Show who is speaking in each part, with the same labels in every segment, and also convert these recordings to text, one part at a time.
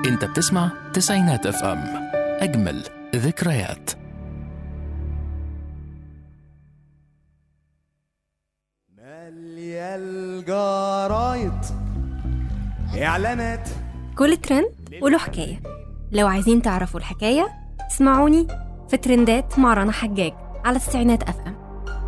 Speaker 1: انت بتسمع تسعينات اف ام اجمل ذكريات
Speaker 2: مالية الجرايد اعلانات
Speaker 3: كل ترند وله حكاية لو عايزين تعرفوا الحكاية اسمعوني في ترندات مع رنا حجاج على تسعينات اف ام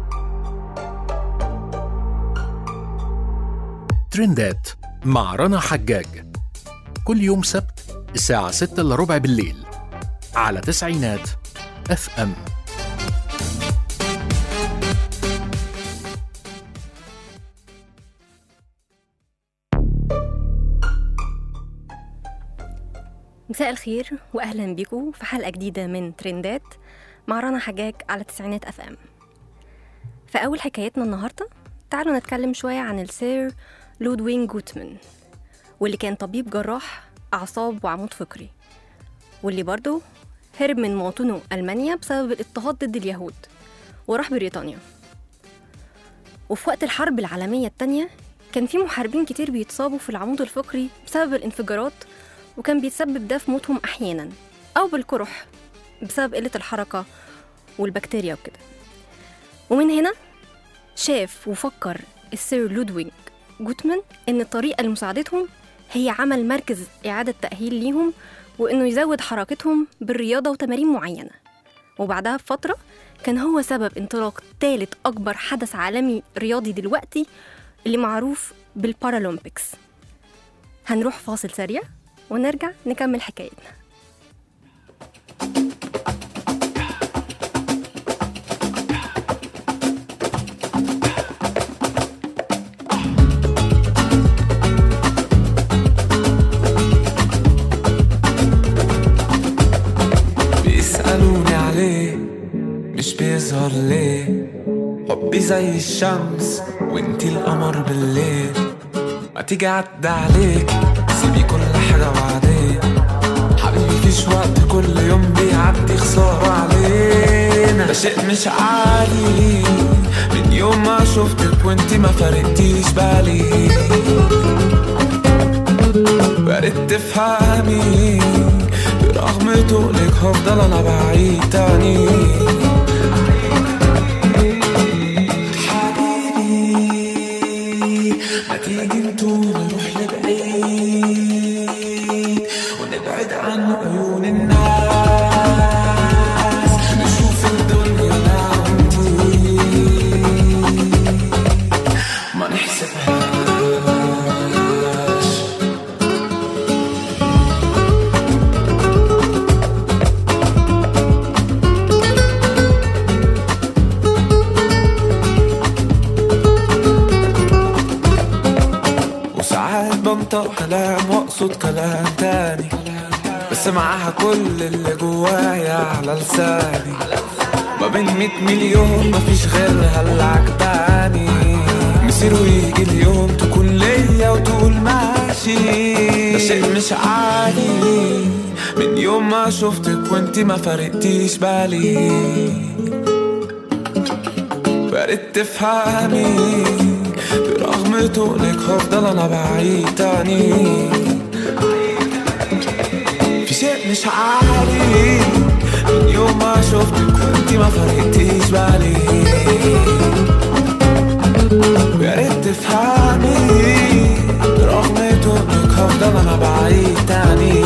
Speaker 1: ترندات مع رنا حجاج كل يوم سبت الساعة 6 إلا ربع بالليل على تسعينات اف ام
Speaker 3: مساء الخير واهلا بيكم في حلقة جديدة من ترندات مع رنا حجاج على تسعينات اف ام فأول حكايتنا النهاردة تعالوا نتكلم شوية عن السير لودوين جوتمان واللي كان طبيب جراح أعصاب وعمود فقري واللي برضه هرب من مواطنه ألمانيا بسبب الاضطهاد ضد اليهود وراح بريطانيا وفي وقت الحرب العالمية التانية كان في محاربين كتير بيتصابوا في العمود الفقري بسبب الانفجارات وكان بيتسبب ده في موتهم أحيانا أو بالقرح بسبب قلة الحركة والبكتيريا وكده ومن هنا شاف وفكر السير لودوينج جوتمان إن الطريقة لمساعدتهم هي عمل مركز إعادة تأهيل ليهم وإنه يزود حركتهم بالرياضة وتمارين معينة وبعدها بفترة كان هو سبب انطلاق تالت أكبر حدث عالمي رياضي دلوقتي اللي معروف بالبارالمبيكس هنروح فاصل سريع ونرجع نكمل حكايتنا
Speaker 4: بيسألوني عليه مش بيظهر ليه حبي زي الشمس وانتي القمر بالليل ما تيجي عدى عليك سيبي كل حاجة بعدين حبيبي فيش وقت كل يوم بيعدي خسارة علينا ده شيء مش عادي من يوم ما شفتك وانتي ما فرقتيش بالي بقيت تفهمي برغم تقلك هفضل انا بعيد تاني حبيبي ما تيجي نتوه نروح لبعيد ونبعد عن عيون الناس نشوف الدنيا نعمتي ما نحسبهاش وساعات بنطق كلام واقصد كلام تاني بس معاها كل اللي جوايا على لساني ما بين مية مليون مفيش غيرها اللي عجباني مسير ويجي اليوم تكون ليا وتقول ماشي ده شيء مش عادي من يوم ما شفتك وانتي ما فرقتيش بالي بقيت تفهمي برغم تقلك هفضل انا بعيد تاني في شيء مش عادي من يوم ما شفتك وانتي ما فرقتيش بالي يا ريت تفهمي برغم تقلك هفضل انا بعيد تاني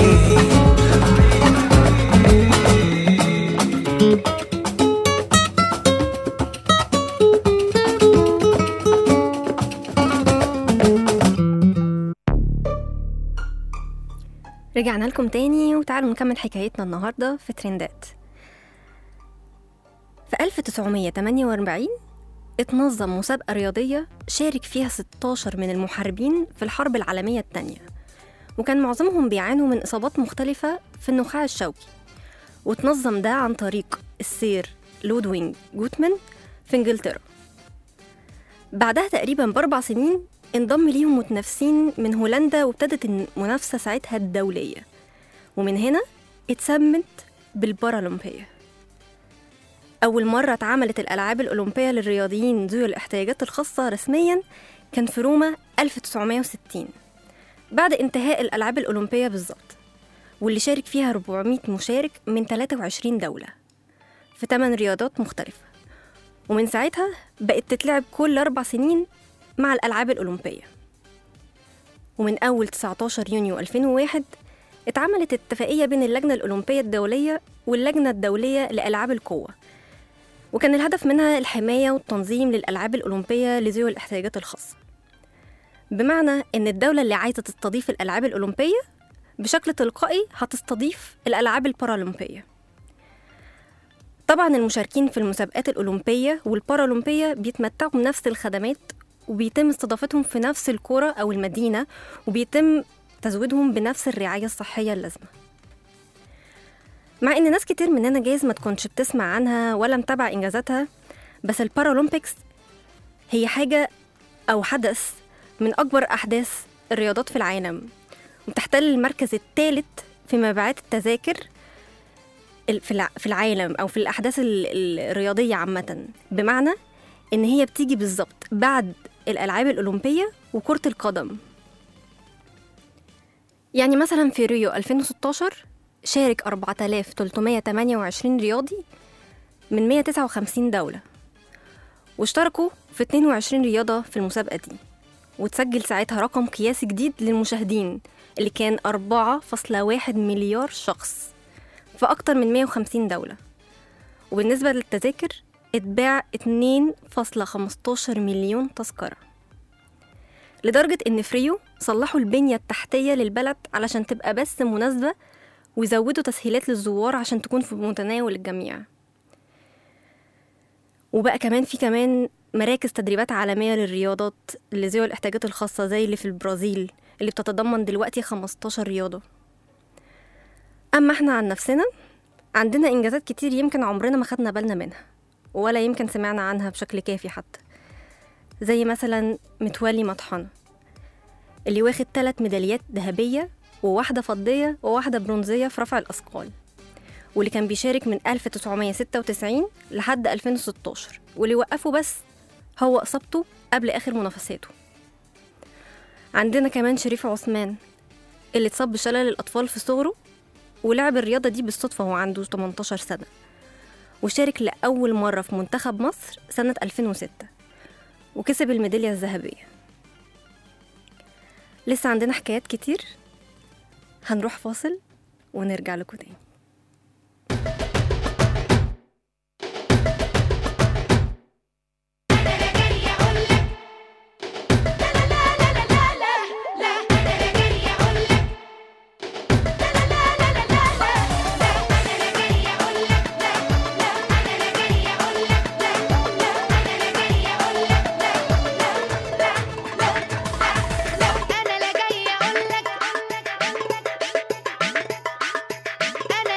Speaker 3: رجعنا لكم تاني وتعالوا نكمل حكايتنا النهاردة في ترندات في 1948 اتنظم مسابقة رياضية شارك فيها 16 من المحاربين في الحرب العالمية التانية وكان معظمهم بيعانوا من إصابات مختلفة في النخاع الشوكي وتنظم ده عن طريق السير لودوينج جوتمان في إنجلترا بعدها تقريبا بأربع سنين انضم ليهم متنافسين من هولندا وابتدت المنافسة ساعتها الدولية ومن هنا اتسمت بالبارالمبية أول مرة اتعملت الألعاب الأولمبية للرياضيين ذوي الاحتياجات الخاصة رسميا كان في روما 1960 بعد انتهاء الألعاب الأولمبية بالظبط واللي شارك فيها 400 مشارك من 23 دولة في 8 رياضات مختلفة ومن ساعتها بقت تتلعب كل أربع سنين مع الألعاب الأولمبية ومن أول 19 يونيو 2001 اتعملت اتفاقية بين اللجنة الأولمبية الدولية واللجنة الدولية لألعاب القوة وكان الهدف منها الحماية والتنظيم للألعاب الأولمبية لذوي الاحتياجات الخاصة بمعنى إن الدولة اللي عايزة تستضيف الألعاب الأولمبية بشكل تلقائي هتستضيف الألعاب البارالمبية طبعا المشاركين في المسابقات الأولمبية والبارالمبية بيتمتعوا بنفس الخدمات وبيتم استضافتهم في نفس القرى أو المدينة وبيتم تزويدهم بنفس الرعاية الصحية اللازمة مع إن ناس كتير مننا جايز ما تكونش بتسمع عنها ولا متابعة إنجازاتها بس البارالمبيكس هي حاجة أو حدث من أكبر أحداث الرياضات في العالم وتحتل المركز الثالث في مبيعات التذاكر ال- في الع- في العالم أو في الأحداث ال- ال- الرياضية عامة بمعنى إن هي بتيجي بالظبط بعد الألعاب الأولمبية وكرة القدم يعني مثلا في ريو 2016 شارك 4328 رياضي من 159 دولة واشتركوا في 22 رياضة في المسابقة دي وتسجل ساعتها رقم قياسي جديد للمشاهدين اللي كان 4.1 مليار شخص في أكتر من 150 دولة وبالنسبة للتذاكر اتباع 2.15 مليون تذكرة لدرجة إن فريو صلحوا البنية التحتية للبلد علشان تبقى بس مناسبة ويزودوا تسهيلات للزوار عشان تكون في متناول الجميع وبقى كمان في كمان مراكز تدريبات عالمية للرياضات لذوي الاحتياجات الخاصة زي اللي في البرازيل اللي بتتضمن دلوقتي 15 رياضة أما احنا عن نفسنا عندنا إنجازات كتير يمكن عمرنا ما خدنا بالنا منها ولا يمكن سمعنا عنها بشكل كافي حتى زي مثلا متولي مطحنة اللي واخد ثلاث ميداليات ذهبية وواحدة فضية وواحدة برونزية في رفع الأثقال واللي كان بيشارك من 1996 لحد 2016 واللي وقفه بس هو إصابته قبل آخر منافساته عندنا كمان شريف عثمان اللي اتصاب بشلل الأطفال في صغره ولعب الرياضة دي بالصدفة وهو عنده 18 سنة وشارك لأول مرة في منتخب مصر سنة 2006 وكسب الميدالية الذهبية لسه عندنا حكايات كتير هنروح فاصل ونرجع لكم تاني
Speaker 5: انا لا جاي اقول لك انا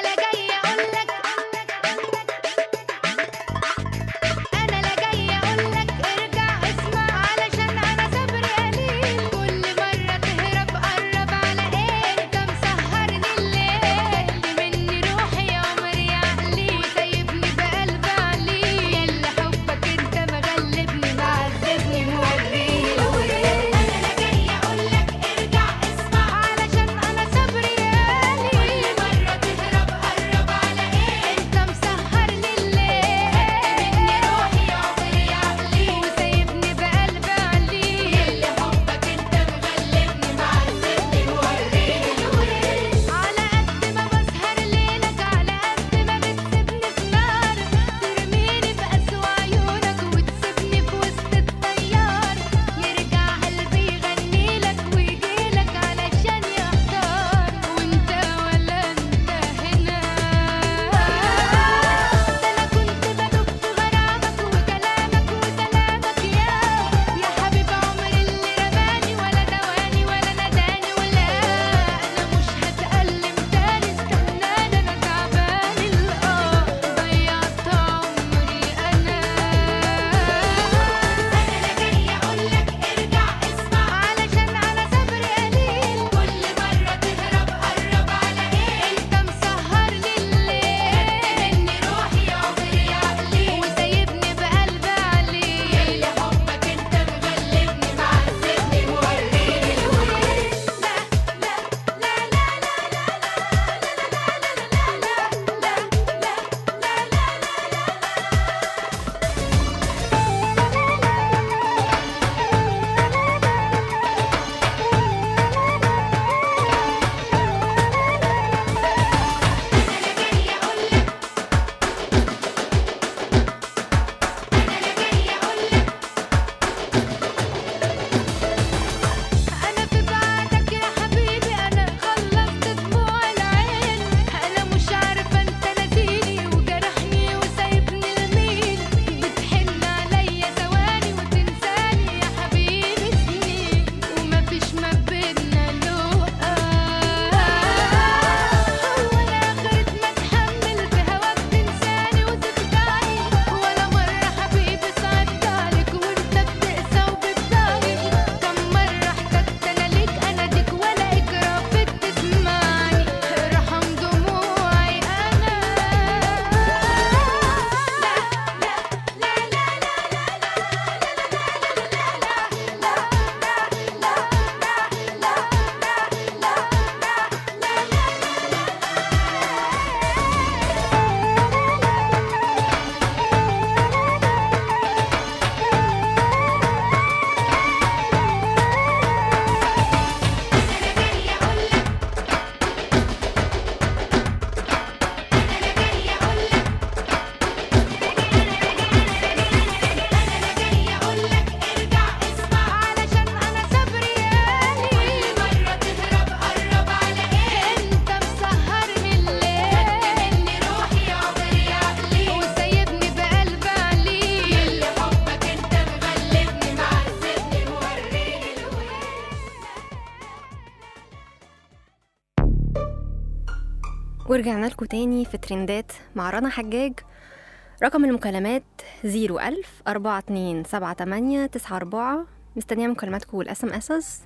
Speaker 3: ورجعنا لكم تاني في ترندات مع رنا حجاج رقم المكالمات 01000 42 78 94 مستنية مكالماتكم والاس ام اسس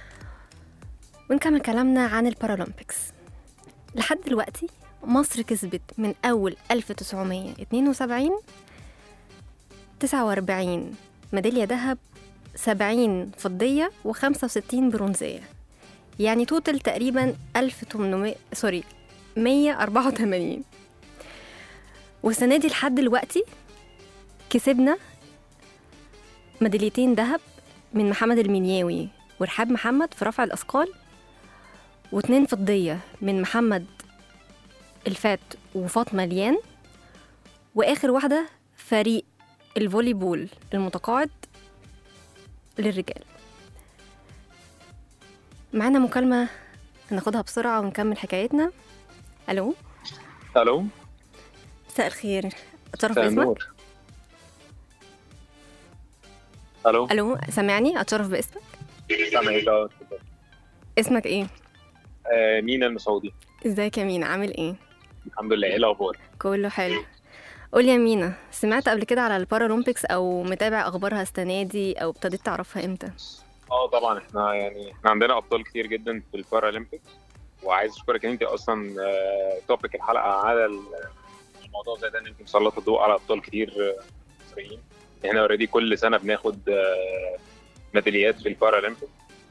Speaker 3: ونكمل كلامنا عن البارالمبيكس لحد دلوقتي مصر كسبت من أول 1972 49 ميدالية ذهب 70 فضية و65 برونزية يعني توتل تقريبا 1800 سوري 184 والسنة دي لحد دلوقتي كسبنا ميداليتين ذهب من محمد المنياوي ورحاب محمد في رفع الأثقال واتنين فضية من محمد الفات وفاطمة ليان وآخر واحدة فريق الفولي بول المتقاعد للرجال معانا مكالمة هناخدها بسرعة ونكمل حكايتنا ألو
Speaker 5: الو
Speaker 3: مساء الخير أتشرف
Speaker 5: مساء
Speaker 3: باسمك
Speaker 5: النور الو
Speaker 3: ألو سامعني أتشرف باسمك
Speaker 5: سامعك اه اتفضل.
Speaker 3: اسمك إيه
Speaker 5: آه، مينا المسعودي
Speaker 3: ازيك يا مينا عامل إيه
Speaker 5: الحمد لله ايه الاخبار
Speaker 3: كله حلو قول يا مينا سمعت قبل كده على البارالمبيكس او متابع اخبارها السنه دي او ابتديت تعرفها امتى
Speaker 5: اه طبعا احنا يعني احنا عندنا ابطال كتير جدا في البارالمبيكس وعايز اشكرك ان انت اصلا توبيك الحلقه على ال- الموضوع زي ده ان انت مسلط الضوء على ابطال كتير آه، مصريين احنا اوريدي كل سنه بناخد آه، ميداليات في البارالمبيكس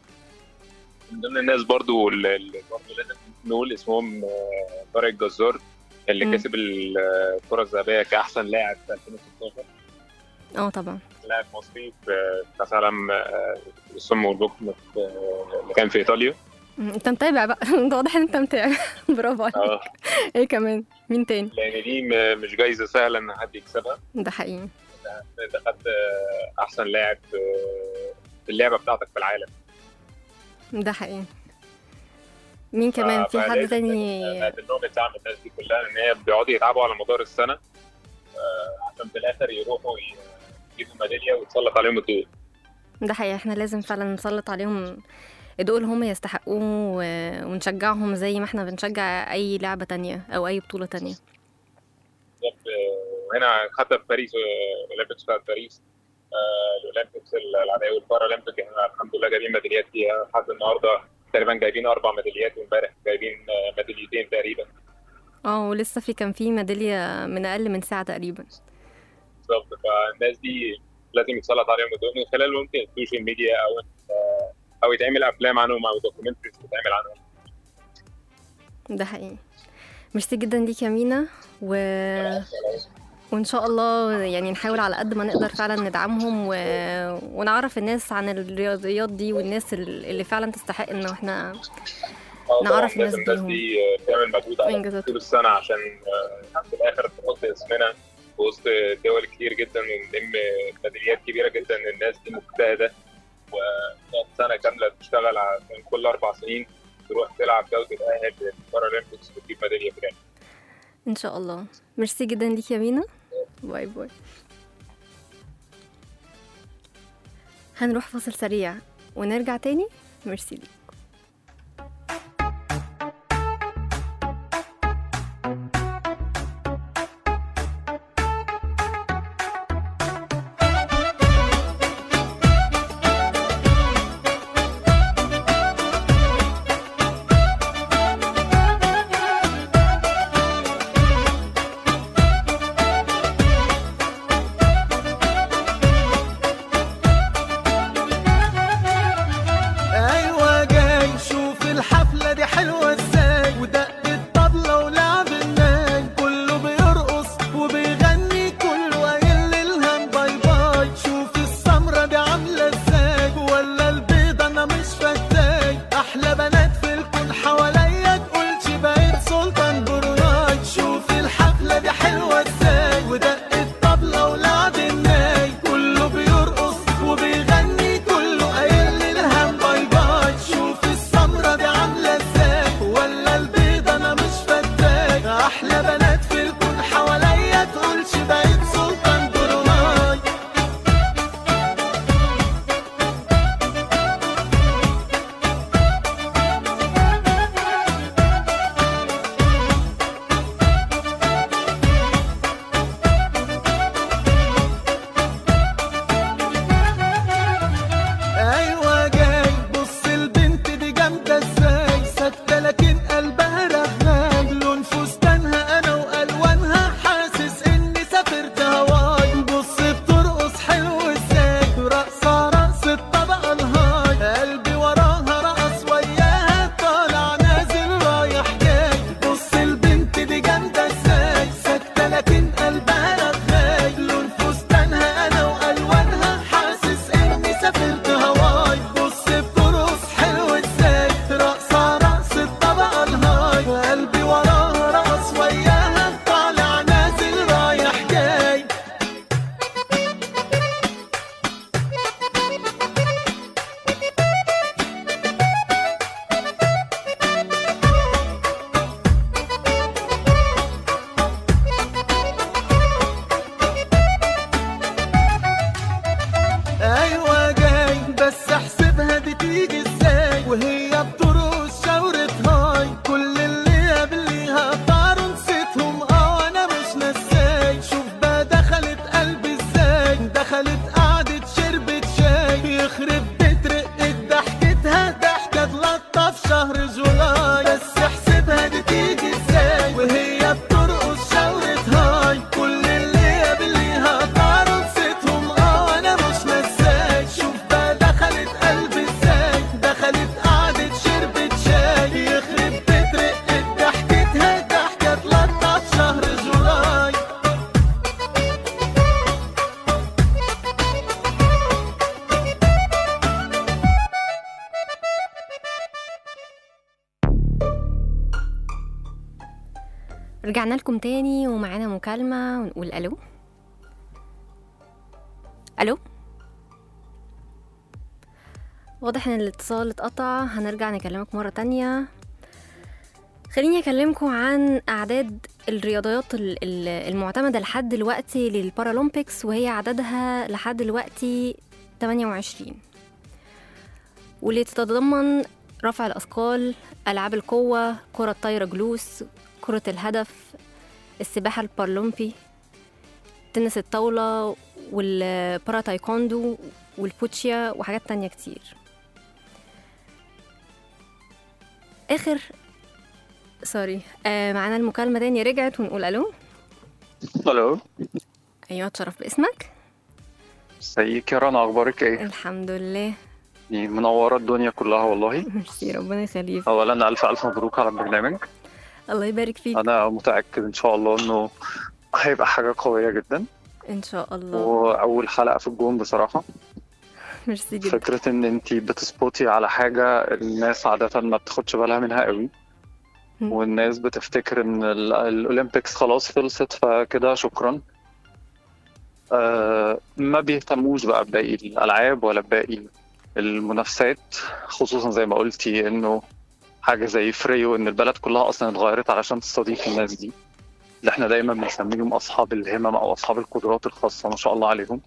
Speaker 5: من ضمن الناس برضو اللي برضو لازم نقول اسمهم آه، طارق الجزار اللي
Speaker 3: مم.
Speaker 5: كسب الكره الذهبيه كاحسن لاعب في 2016
Speaker 3: اه طبعا
Speaker 5: لاعب مصري في كاس عالم آه، السم والبكم في- آه، اللي كان في ايطاليا
Speaker 3: مم، انت متابع بقى انت واضح ان انت متابع برافو عليك
Speaker 5: اه
Speaker 3: ايه كمان مين تاني
Speaker 5: لان دي م- مش جايزه سهله ان حد يكسبها
Speaker 3: ده حقيقي
Speaker 5: انت خدت آه، احسن لاعب آه، في اللعبه بتاعتك في العالم
Speaker 3: ده حقيقي مين كمان في حد
Speaker 5: فلازم
Speaker 3: تاني
Speaker 5: نقدم لهم الدعم الناس دي كلها ان هي بيقعدوا يتعبوا على مدار السنه آه، عشان في الاخر يروحوا ي- يجيبوا ميداليه ويتسلط عليهم الضوء
Speaker 3: ده حقيقي احنا لازم فعلا نسلط عليهم الضوء اللي هم يستحقوه و- ونشجعهم زي ما احنا بنشجع اي لعبه تانية او اي بطوله تانية
Speaker 5: بالظبط آه، وهنا حتى في باريس آه، الاولمبيكس بتاعت باريس آه، الاولمبيكس العاديه والبارالمبيك احنا الحمد لله جايبين ميداليات فيها لحد النهارده تقريبا جايبين اربع ميداليات وامبارح جايبين آه، ميداليتين تقريبا
Speaker 3: اه ولسه في كان في ميداليه من اقل من ساعه تقريبا
Speaker 5: بالظبط فالناس دي لازم يتسلط عليهم الضوء من خلال ممكن السوشيال ميديا او آه، او يتعمل افلام عنهم او دوكيومنتريز تتعمل عنهم
Speaker 3: ده حقيقي ميرسي جدا ليك يا مينا و... وان شاء الله يعني نحاول على قد ما نقدر فعلا ندعمهم و... ونعرف الناس عن الرياضيات دي والناس ال- اللي فعلا تستحق ان احنا
Speaker 5: آه،
Speaker 3: نعرف
Speaker 5: طبعاً
Speaker 3: الناس
Speaker 5: لازم الناس
Speaker 3: بيهم.
Speaker 5: دي آه، تعمل مجهود على
Speaker 3: وإنجازاتهم.
Speaker 5: طول السنه عشان آه، في الاخر تحط اسمنا في وسط دول كتير جدا ونلم ميداليات كبيره جدا الناس دي مجتهده وتقعد سنه كامله تشتغل عشان كل اربع سنين تروح تلعب ده وتتاهل للبارالمبيكس وتجيب ميداليه في الاخر
Speaker 3: ان شاء الله ميرسي جدا ليك يا مينا باي باي هنروح فاصل سريع ونرجع تاني ميرسي ليك
Speaker 2: ايوه جاي دي تيجي ازاي وهي بترقص شاورة هاي كل اللي قبليها طاروا نسيتهم اه انا مش نساي شوف بقى دخلت قلبي ازاي دخلت قعدت شربت شاي يخرب بيت رقة ضحكتها ضحكة تلطف شهر جولاي بس احسبها دي تيجي ازاي وهي بترقص شاورة هاي كل اللي قبليها طاروا نسيتهم اه انا مش نساي شوف بقى دخلت قلبي ازاي دخلت قعدت شربت شاي يخرب بيت رقة ضحكتها ضحكة تلطف شهر جولاي
Speaker 3: رجعنا لكم تاني ومعانا مكالمة ونقول ألو ألو واضح ان الاتصال اتقطع هنرجع نكلمك مرة تانية خليني اكلمكم عن اعداد الرياضيات ال- ال- المعتمدة لحد دلوقتي للبارالمبيكس وهي عددها لحد دلوقتي 28 واللي تتضمن رفع الأثقال ألعاب القوة كرة الطايرة جلوس كرة الهدف السباحة البارالمبي تنس الطاولة والبارا تايكوندو والبوتشيا وحاجات تانية كتير آخر سوري آه معانا المكالمة تاني رجعت ونقول ألو
Speaker 6: الو
Speaker 3: أيوة اتشرف باسمك
Speaker 6: ازيك يا رنا اخبارك ايه
Speaker 3: الحمد لله
Speaker 6: يعني منوره الدنيا كلها والله
Speaker 3: ميرسي ربنا يخليك
Speaker 6: اولا الف الف مبروك على البرنامج
Speaker 3: الله يبارك فيك
Speaker 6: انا متاكد ان شاء الله انه هيبقى حاجه قويه جدا
Speaker 3: إن شاء الله
Speaker 6: واول حلقه في الجون بصراحه
Speaker 3: ميرسي جدا
Speaker 6: فكره ان انت بتسبوتي على حاجه الناس عاده ما بتاخدش بالها منها قوي
Speaker 3: مم.
Speaker 6: والناس بتفتكر ان ال- الاولمبيكس خلاص خلصت فكده شكرا آه ما بيهتموش بقى بباقي الالعاب ولا بباقي المنافسات خصوصا زي ما قلتي انه حاجه زي فريو ان البلد كلها اصلا اتغيرت علشان تستضيف الناس دي اللي احنا دايما بنسميهم اصحاب الهمم او اصحاب القدرات الخاصه ما شاء الله عليهم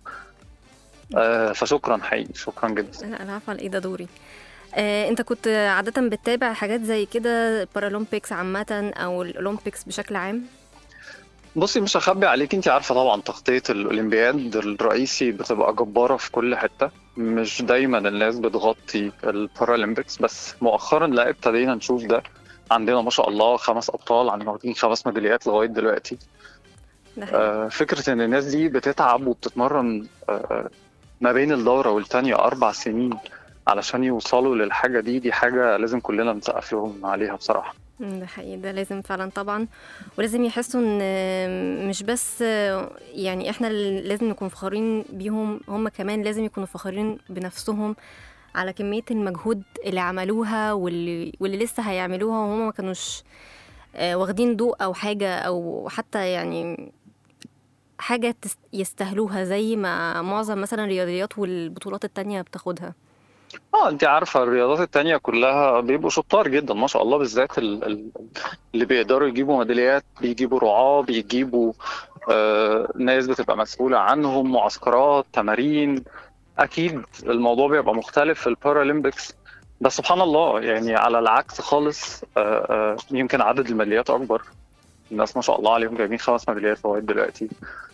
Speaker 6: آه فشكرا حقيقي شكرا جدا
Speaker 3: لا انا عارفه على ايه ده دوري آه، انت كنت عادة بتتابع حاجات زي كده البارالمبيكس عامة او الاولمبيكس بشكل عام
Speaker 6: بصي مش هخبي عليك انت عارفه طبعا تغطيه الاولمبياد الرئيسي بتبقى جباره في كل حته مش دايما الناس بتغطي البارالمبيكس بس مؤخرا لا ابتدينا نشوف ده عندنا ما شاء الله خمس ابطال عندنا واخدين خمس ميداليات لغايه دلوقتي
Speaker 3: ده حقيقي.
Speaker 6: آه، فكره ان الناس دي بتتعب وبتتمرن آه، ما بين الدوره والتانيه اربع سنين علشان يوصلوا للحاجه دي دي حاجه لازم كلنا نسقف لهم عليها بصراحه
Speaker 3: مم، ده حقيقي ده لازم فعلا طبعا ولازم يحسوا ان مش بس يعني احنا اللي لازم نكون فخورين بيهم هم كمان لازم يكونوا فخورين بنفسهم على كمية المجهود اللي عملوها واللي, واللي لسه هيعملوها وهم ما كانوش آه، واخدين ضوء او حاجة او حتى يعني حاجة تس- يستاهلوها زي ما معظم مثلا الرياضيات والبطولات التانية بتاخدها
Speaker 6: اه انت عارفه الرياضات التانية كلها بيبقوا شطار جدا ما شاء الله بالذات ال- ال- اللي بيقدروا يجيبوا ميداليات بيجيبوا رعاة بيجيبوا آه ناس بتبقى مسؤولة عنهم معسكرات تمارين اكيد الموضوع بيبقى مختلف في البارالمبيكس بس سبحان الله يعني على العكس خالص آه آه يمكن عدد الميداليات اكبر الناس ما شاء الله عليهم جايبين خمس ميداليات لغايه دلوقتي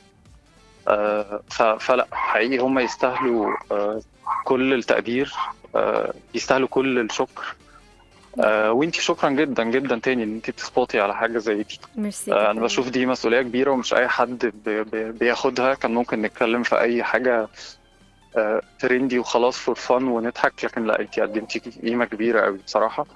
Speaker 6: آه ف- فلا حقيقي هم يستاهلوا آه كل التقدير آه، يستاهلوا كل الشكر آه، وانتي شكرا جدا جدا تاني ان انتي بتسبوتي على حاجه زي دي
Speaker 3: ميرسي
Speaker 6: آه،
Speaker 3: جداً.
Speaker 6: انا بشوف دي مسؤوليه كبيره ومش اي حد بي- بي- بياخدها كان ممكن نتكلم في اي حاجه آه، ترندي وخلاص فور فن ونضحك لكن لا انتي قدمتي قيمه كبيره قوي بصراحه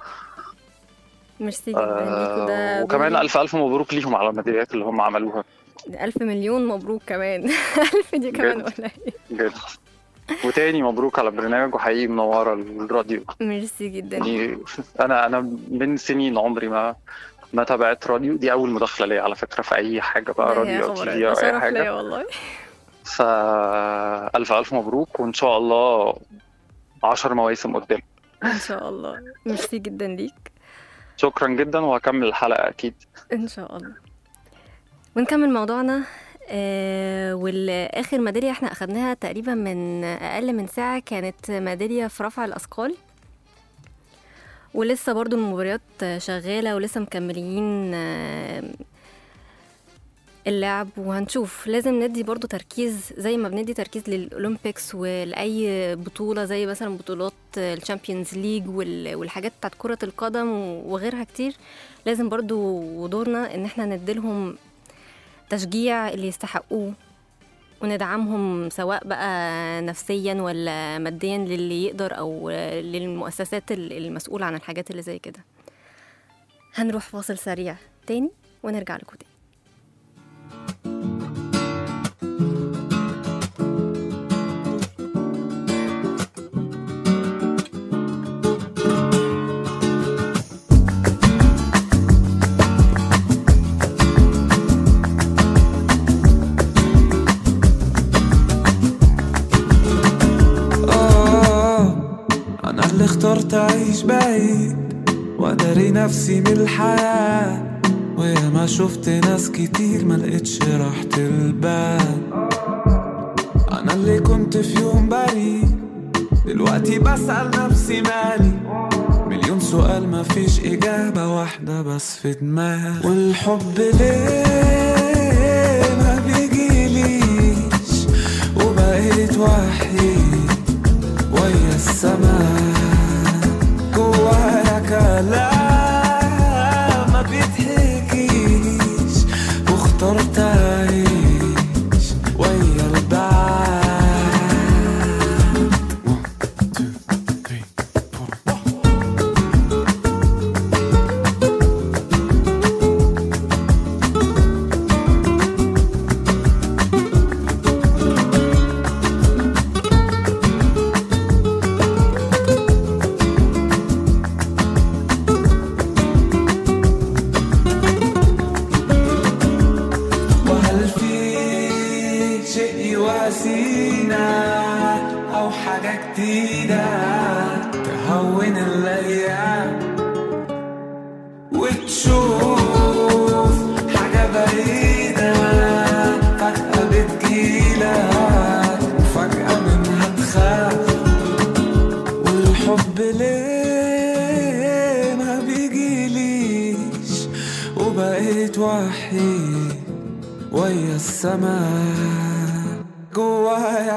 Speaker 3: ميرسي جدا ليكوا ده
Speaker 6: آه، وكمان
Speaker 3: دوري.
Speaker 6: الف الف مبروك ليهم على الميداليات اللي هم عملوها
Speaker 3: ألف مليون مبروك كمان ألف دي كمان
Speaker 6: بجد.
Speaker 3: قليل
Speaker 6: جد وتاني مبروك على البرنامج وحقيقي منوره الراديو
Speaker 3: ميرسي جدا
Speaker 6: يعني انا انا من سنين عمري ما ما تابعت راديو دي اول مداخله ليا على فكره في اي حاجه بقى
Speaker 3: يا
Speaker 6: راديو او
Speaker 3: خبر،
Speaker 6: تي في
Speaker 3: ده
Speaker 6: او اي
Speaker 3: شرف ليا
Speaker 6: حاجه
Speaker 3: والله
Speaker 6: فالف الف مبروك وان شاء الله عشر مواسم قدام
Speaker 3: إن شاء الله ميرسي جدا ليك
Speaker 6: شكرا جدا وهكمل الحلقه اكيد
Speaker 3: إن شاء الله ونكمل موضوعنا آه والاخر ميداليه احنا اخدناها تقريبا من اقل من ساعه كانت ميداليه في رفع الاثقال ولسه برضو المباريات شغاله ولسه مكملين آه، اللعب وهنشوف لازم ندي برضو تركيز زي ما بندي تركيز للأولمبيكس ولأي بطولة زي مثلا بطولات الشامبيونز ليج وال- والحاجات بتاعت كرة القدم وغيرها كتير لازم برضو دورنا ان احنا نديلهم تشجيع اللي يستحقوه وندعمهم سواء بقى نفسيا ولا ماديا للي يقدر او للمؤسسات المسؤولة عن الحاجات اللي زي كده هنروح فاصل سريع تاني ونرجع لكم تاني
Speaker 4: آه أنا اللي اخترت أعيش بعيد وأداري نفسي من الحياة ويا ما شفت ناس كتير ما لقيتش راحة البال أنا اللي كنت في يوم بريء دلوقتي بسأل نفسي مالي مليون سؤال ما فيش إجابة واحدة بس في دماغي والحب ليه ما بيجيليش وبقيت وحيد ويا السماء جوايا كلام ما بيتحكيش واخترت اعيش ويا البعاد One, two, three, four. وهل في شيء يواسينا أو حاجة جديدة تهون الأيام وتشوف حاجة بعيدة فجأة بتجيلك وفجأة منها تخاف والحب ليه ما بيجيليش وبقيت وحيد ويا السماء جوايا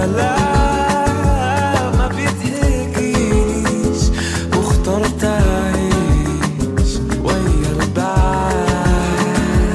Speaker 4: كلام ما بيتحكيش واخترت اعيش ويا البعاد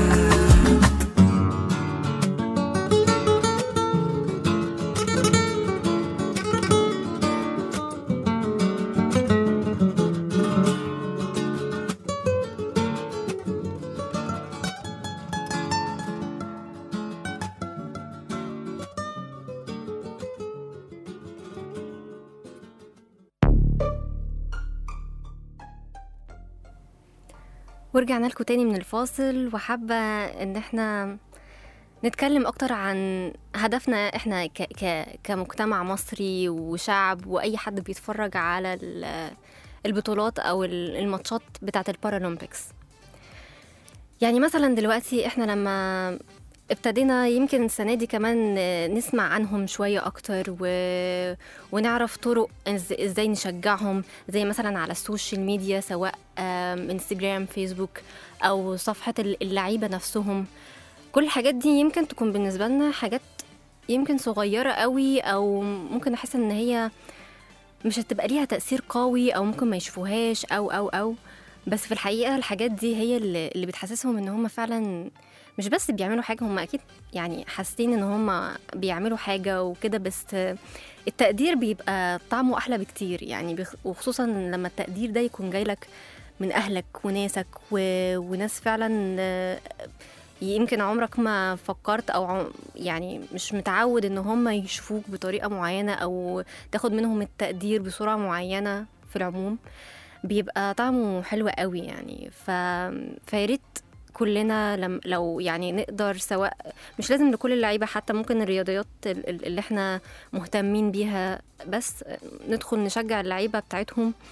Speaker 3: ورجعنا لكم تاني من الفاصل وحابة ان احنا نتكلم اكتر عن هدفنا احنا ك ك كمجتمع مصري وشعب واي حد بيتفرج على ال- البطولات او ال- الماتشات بتاعه البارالمبيكس يعني مثلا دلوقتي احنا لما ابتدينا يمكن السنة دي كمان نسمع عنهم شوية أكتر و... ونعرف طرق إز- إزاي نشجعهم زي مثلا على السوشيال ميديا سواء آم، انستجرام فيسبوك أو صفحة اللعيبة نفسهم كل الحاجات دي يمكن تكون بالنسبة لنا حاجات يمكن صغيرة قوي أو ممكن نحس إن هي مش هتبقى ليها تأثير قوي أو ممكن ما يشوفوهاش أو أو أو بس في الحقيقة الحاجات دي هي اللي, اللي بتحسسهم إن هم فعلا مش بس بيعملوا حاجة هم أكيد يعني حاسين إن هم بيعملوا حاجة وكده بس التقدير بيبقى طعمه أحلى بكتير يعني بخ- وخصوصا لما التقدير ده يكون جايلك من أهلك وناسك و... وناس فعلا آه، يمكن عمرك ما فكرت او عم- يعني مش متعود ان هم يشوفوك بطريقه معينه او تاخد منهم التقدير بسرعه معينه في العموم بيبقى طعمه حلو قوي يعني ف فياريت كلنا لم لو يعني نقدر سواء مش لازم لكل اللعيبه حتى ممكن الرياضيات ال- ال- اللي احنا مهتمين بيها بس ندخل نشجع اللعيبه بتاعتهم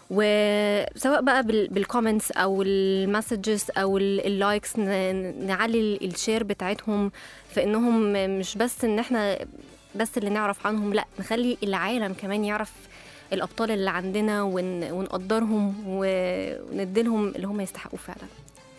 Speaker 3: وسواء بقى بال- بالكومنتس او المسجز او ال- اللايكس ن- نعلي الشير بتاعتهم في انهم مش بس ان احنا بس اللي نعرف عنهم لا نخلي العالم كمان يعرف الابطال اللي عندنا ون... ونقدرهم و- ونديلهم اللي هم يستحقوه فعلا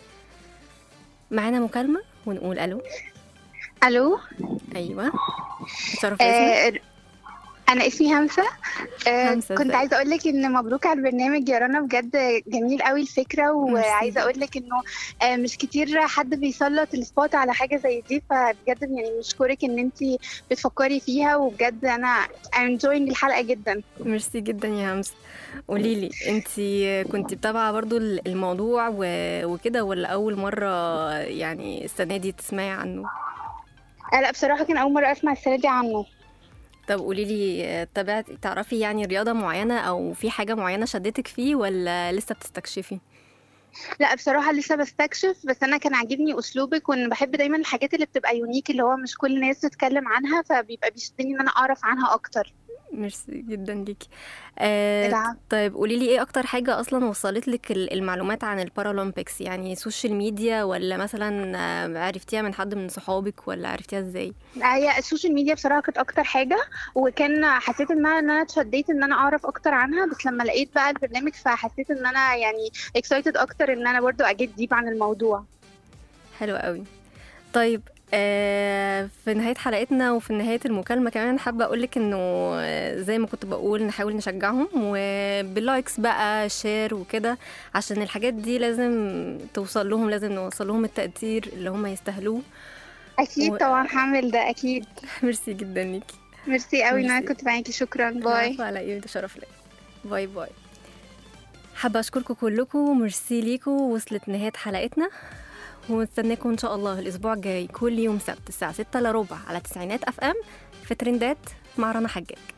Speaker 3: معانا مكالمه ونقول الو
Speaker 7: الو
Speaker 3: ايوه اتشرف اسمك
Speaker 7: آه انا اسمي همسه آه
Speaker 3: همسة،
Speaker 7: كنت
Speaker 3: ازيك؟
Speaker 7: عايزه اقول لك ان مبروك على البرنامج يا رنا بجد جميل قوي الفكره
Speaker 3: ميرسي.
Speaker 7: وعايزه اقول لك انه آه مش كتير حد بيسلط السبوت على حاجه زي دي فبجد يعني مشكورك ان انت بتفكري فيها وبجد انا انجوينج الحلقه جدا
Speaker 3: ميرسي جدا يا همسه قولي لي انت كنت متابعه برضو الموضوع و- وكده ولا اول مره يعني السنه دي تسمعي عنه
Speaker 7: آه لا بصراحه كان اول مره اسمع السنه دي عنه
Speaker 3: طب قولي لي تابعت تعرفي يعني رياضه معينه او في حاجه معينه شدتك فيه ولا لسه بتستكشفي
Speaker 7: لا بصراحة لسه بستكشف بس أنا كان عاجبني أسلوبك وإن بحب دايما الحاجات اللي بتبقى يونيك اللي هو مش كل الناس تتكلم عنها فبيبقى بيشدني إن أنا أعرف عنها أكتر
Speaker 3: ميرسي جدا ليكي آه
Speaker 7: العفو.
Speaker 3: طيب قولي لي ايه اكتر حاجه اصلا وصلت لك ال- المعلومات عن البارالمبيكس يعني سوشيال ميديا ولا مثلا آه، عرفتيها من حد من صحابك ولا عرفتيها ازاي
Speaker 7: هي السوشيال ميديا بصراحة كانت أكتر حاجة وكان حسيت إن أنا إن أنا اتشديت إن أنا أعرف أكتر عنها بس لما لقيت بقى البرنامج فحسيت إن أنا يعني excited أكتر إن أنا برضو أجيب ديب عن الموضوع
Speaker 3: حلو قوي طيب آه في نهاية حلقتنا وفي نهاية المكالمة كمان حابة أقولك إنه آه، زي ما كنت بقول نحاول نشجعهم وباللايكس بقى شير وكده عشان الحاجات دي لازم توصل لهم لازم نوصل لهم التقدير اللي هم يستاهلوه
Speaker 7: أكيد
Speaker 3: و-
Speaker 7: طبعا هعمل ده أكيد
Speaker 3: ميرسي جدا ليكي
Speaker 7: ميرسي قوي إن أنا
Speaker 3: ميرسي.
Speaker 7: كنت معاكي شكرا باي
Speaker 3: العفو على ايه ده شرف ليا باي باي حابة أشكركم كلكم ميرسي ليكم وصلت نهاية حلقتنا ونستناكم إن شاء الله الأسبوع الجاي كل يوم سبت الساعة 6 إلا ربع على تسعينات أف أم في ترندات مع رنا حجاج